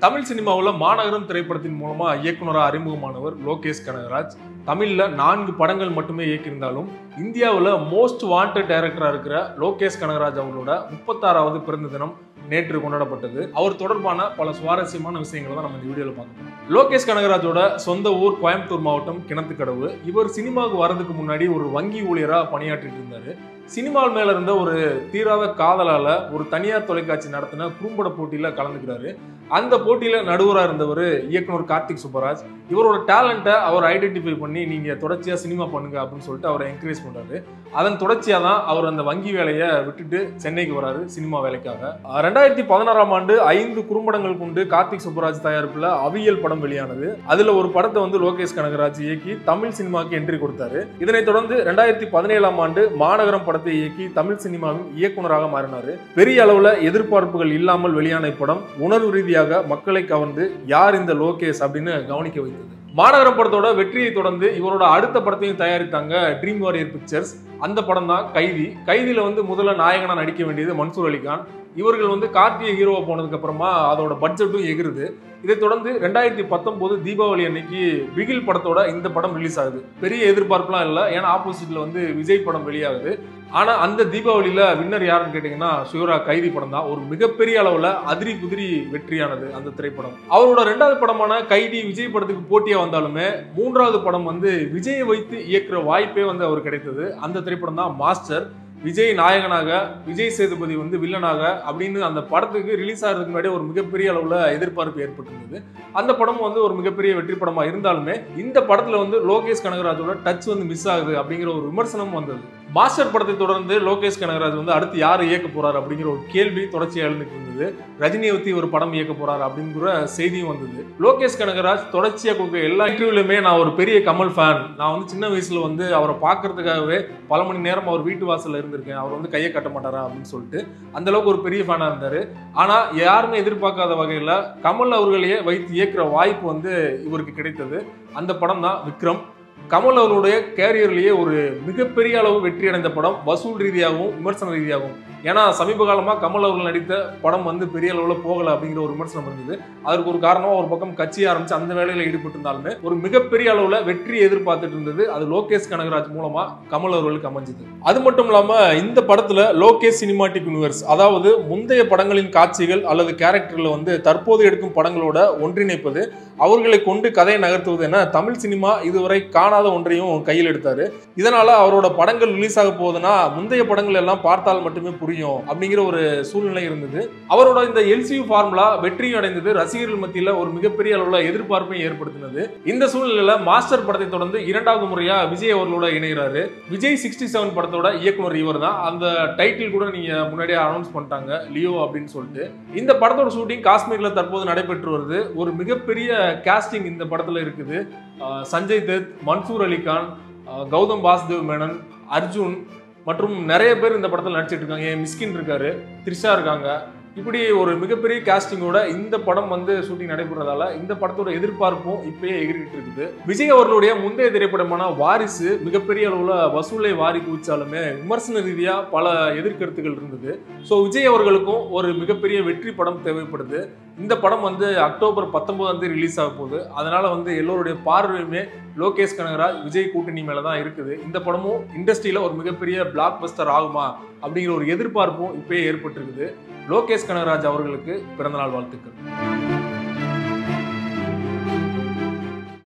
தமிழ் சினிமாவில் மாநகரம் திரைப்படத்தின் மூலமா இயக்குனராக அறிமுகமானவர் லோகேஷ் கனகராஜ் தமிழ்ல நான்கு படங்கள் மட்டுமே இயக்கியிருந்தாலும் இந்தியாவில் மோஸ்ட் வாண்டட் டைரக்டராக இருக்கிற லோகேஷ் கனகராஜ் அவர்களோட முப்பத்தாறாவது பிறந்த தினம் நேற்று கொண்டாடப்பட்டது அவர் தொடர்பான பல சுவாரஸ்யமான விஷயங்களை தான் நம்ம இந்த வீடியோவில் பார்க்க போறோம் லோகேஷ் கனகராஜோட சொந்த ஊர் கோயம்புத்தூர் மாவட்டம் கிணத்துக்கடவு இவர் சினிமாவுக்கு வரதுக்கு முன்னாடி ஒரு வங்கி ஊழியராக பணியாற்றிட்டு இருந்தாரு சினிமாவில் மேல இருந்த ஒரு தீராத காதலால ஒரு தனியார் தொலைக்காட்சி நடத்தின குறும்பட போட்டியில கலந்துக்கிறாரு அந்த போட்டியில நடுவராக இருந்தவர் இயக்குனர் கார்த்திக் சுப்பராஜ் இவரோட டேலண்ட்டை அவர் ஐடென்டிஃபை பண்ணி நீங்க தொடர்ச்சியா சினிமா பண்ணுங்க அப்படின்னு சொல்லிட்டு அவரை என்கரேஜ் பண்றாரு அதன் தொடர்ச்சியா தான் அவர் அந்த வங்கி வேலையை விட்டுட்டு சென்னைக்கு வராரு சினிமா வேலைக்காக அஹ் ரெண்டாயிரத்தி பதினாறாம் ஆண்டு ஐந்து குறும்படங்கள் கொண்டு கார்த்திக் சுப்பராஜ் தயாரிப்புல அவியல் படம் வெளியானது அதுல ஒரு படத்தை வந்து லோகேஷ் கனகராஜ் இயக்கி தமிழ் சினிமாவுக்கு என்ட்ரி கொடுத்தாரு இதனைத் தொடர்ந்து ரெண்டாயிரத்தி பதினேழாம் ஆண்டு மாநகரம் படத்தை இயக்கி தமிழ் சினிமாவின் இயக்குனராக மாறினாரு பெரிய அளவுல எதிர்பார்ப்புகள் இல்லாமல் வெளியான இப்படம் உணர்வு ரீதியாக மக்களை கவர்ந்து யார் இந்த லோகேஷ் அப்படின்னு கவனிக்க வைத்தது மாநகரம் படத்தோட வெற்றியை தொடர்ந்து இவரோட அடுத்த படத்தையும் தயாரித்தாங்க ட்ரீம் வாரியர் பிக்சர்ஸ் அந்த படம் தான் கைதி கைதியில வந்து முதல்ல நாயகனா நடிக்க வேண்டியது மன்சூர் அலிகான் இவர்கள் வந்து கார்த்திகை ஹீரோவா போனதுக்கு அப்புறமா அதோட பட்ஜெட்டும் எகிருது இதை தொடர்ந்து ரெண்டாயிரத்தி பத்தொன்பது தீபாவளி அன்னைக்கு பிகில் படத்தோட இந்த படம் ரிலீஸ் ஆகுது பெரிய எதிர்பார்ப்புலாம் இல்லை ஏன்னா ஆப்போசிட்ல வந்து விஜய் படம் வெளியாகுது ஆனா அந்த தீபாவளியில வின்னர் யாருன்னு கேட்டீங்கன்னா சிவரா கைதி படம் தான் ஒரு மிகப்பெரிய அளவுல அதிரி குதிரி வெற்றியானது அந்த திரைப்படம் அவரோட ரெண்டாவது படமான கைதி விஜய் படத்துக்கு போட்டியா வந்தாலுமே மூன்றாவது படம் வந்து விஜயை வைத்து இயக்குற வாய்ப்பே வந்து அவர் கிடைத்தது அந்த திரைப்படம் தான் மாஸ்டர் விஜய் நாயகனாக விஜய் சேதுபதி வந்து வில்லனாக அப்படின்னு அந்த படத்துக்கு ரிலீஸ் ஆகிறதுக்கு முன்னாடி ஒரு மிகப்பெரிய அளவுல எதிர்பார்ப்பு ஏற்பட்டிருந்தது அந்த படம் வந்து ஒரு மிகப்பெரிய வெற்றி படமா இருந்தாலுமே இந்த படத்துல வந்து லோகேஷ் கனகராஜோட டச் வந்து மிஸ் ஆகுது அப்படிங்கிற ஒரு விமர்சனம் வந்தது மாஸ்டர் படத்தை தொடர்ந்து லோகேஷ் கனகராஜ் வந்து அடுத்து யார் இயக்க போறாரு அப்படிங்கிற ஒரு கேள்வி தொடர்ச்சியாக எழுந்துட்டு இருந்தது ரஜினியை ஒத்தி ஒரு படம் இயக்க போறாரு அப்படிங்கிற செய்தியும் வந்தது லோகேஷ் கனகராஜ் தொடர்ச்சியாக கொடுக்க எல்லா இன்டர்வியூலுமே நான் ஒரு பெரிய கமல் ஃபேன் நான் வந்து சின்ன வயசுல வந்து அவரை பார்க்கறதுக்காகவே பல மணி நேரம் அவர் வீட்டு வாசல்ல இருந்திருக்கேன் அவர் வந்து கையை கட்ட மாட்டாரா அப்படின்னு சொல்லிட்டு அந்த அளவுக்கு ஒரு பெரிய ஃபேனா இருந்தாரு ஆனா யாருமே எதிர்பார்க்காத வகையில கமல் அவர்களையே வைத்து இயக்குற வாய்ப்பு வந்து இவருக்கு கிடைத்தது அந்த படம் தான் விக்ரம் கமல் அவர்களுடைய கேரியர்லேயே ஒரு மிகப்பெரிய அளவு வெற்றி அடைந்த படம் வசூல் ரீதியாகவும் விமர்சன ரீதியாகவும் ஏன்னா சமீப காலமாக கமல் அவர்கள் நடித்த படம் வந்து பெரிய அளவில் போகலை அப்படிங்கிற ஒரு விமர்சனம் இருந்தது அதற்கு ஒரு காரணமாக ஒரு பக்கம் கட்சி ஆரம்பிச்சு அந்த வேலையில் ஈடுபட்டு இருந்தாலுமே ஒரு மிகப்பெரிய அளவில் வெற்றியை எதிர்பார்த்துட்டு இருந்தது அது லோகேஷ் கனகராஜ் மூலமா கமல் அவர்களுக்கு அமைஞ்சது அது மட்டும் இல்லாம இந்த படத்துல லோகேஷ் சினிமாட்டிக் யூனிவர்ஸ் அதாவது முந்தைய படங்களின் காட்சிகள் அல்லது கேரக்டர்களை வந்து தற்போது எடுக்கும் படங்களோட ஒன்றிணைப்பது அவர்களை கொண்டு கதையை நகர்த்துவது என தமிழ் சினிமா இதுவரை காணாத ஒன்றையும் கையில் எடுத்தாரு இதனால அவரோட படங்கள் ரிலீஸ் ஆக போகுதுன்னா முந்தைய படங்கள் எல்லாம் பார்த்தால் மட்டுமே புரியும் அப்படிங்கிற ஒரு சூழ்நிலை இருந்தது அவரோட இந்த எல்சியூ ஃபார்முலா வெற்றியும் அடைந்தது ரசிகர்கள் மத்தியில் ஒரு மிகப்பெரிய அளவில் எதிர்பார்ப்பையும் ஏற்படுத்தினது இந்த சூழ்நிலையில மாஸ்டர் படத்தை தொடர்ந்து இரண்டாவது முறையா விஜய் அவர்களோட இணைகிறாரு விஜய் சிக்ஸ்டி செவன் படத்தோட இயக்குனர் இவர் தான் அந்த டைட்டில் கூட நீங்க முன்னாடியே அனௌன்ஸ் பண்ணிட்டாங்க லியோ அப்படின்னு சொல்லிட்டு இந்த படத்தோட ஷூட்டிங் காஷ்மீர்ல தற்போது நடைபெற்று வருது ஒரு மிகப்பெரிய கேஸ்டிங் இந்த படத்துல இருக்குது ஆஹ் சஞ்சய் தத் மன்சூர் அலிகான் ஆஹ் கௌதம் வாசுதேவ் மேனன் அர்ஜுன் மற்றும் நிறைய பேர் இந்த படத்தில் நடிச்சிட்டு இருக்காங்க ஏன் மிஸ்கின் இருக்காரு த்ரிஷா இருக்காங்க இப்படி ஒரு மிகப்பெரிய காஸ்டிங்கோட இந்த படம் வந்து ஷூட்டிங் நடைபெறதால இந்த படத்தோட எதிர்பார்ப்பும் இப்பயே எகிரிட்டு இருக்குது விஜய் அவர்களுடைய முந்தைய திரைப்படமான வாரிசு மிகப்பெரிய அளவுல வசூலை வாரி குவிச்சாலுமே விமர்சன ரீதியா பல எதிர்கருத்துகள் இருந்தது ஸோ விஜய் அவர்களுக்கும் ஒரு மிகப்பெரிய வெற்றி படம் தேவைப்படுது இந்த படம் வந்து அக்டோபர் பத்தொன்பதாம் தேதி ரிலீஸ் ஆக போகுது அதனால வந்து எல்லோருடைய பார்வையுமே லோகேஷ் கனகராஜ் விஜய் கூட்டணி மேல தான் இருக்குது இந்த படமும் இண்டஸ்ட்ரியில ஒரு மிகப்பெரிய பிளாக் பஸ்டர் ஆகுமா அப்படிங்கிற ஒரு எதிர்பார்ப்பும் இப்பயே ஏற்பட்டிருக்குது லோகேஷ் கனகராஜ் அவர்களுக்கு பிறந்தநாள் வாழ்த்துக்கள்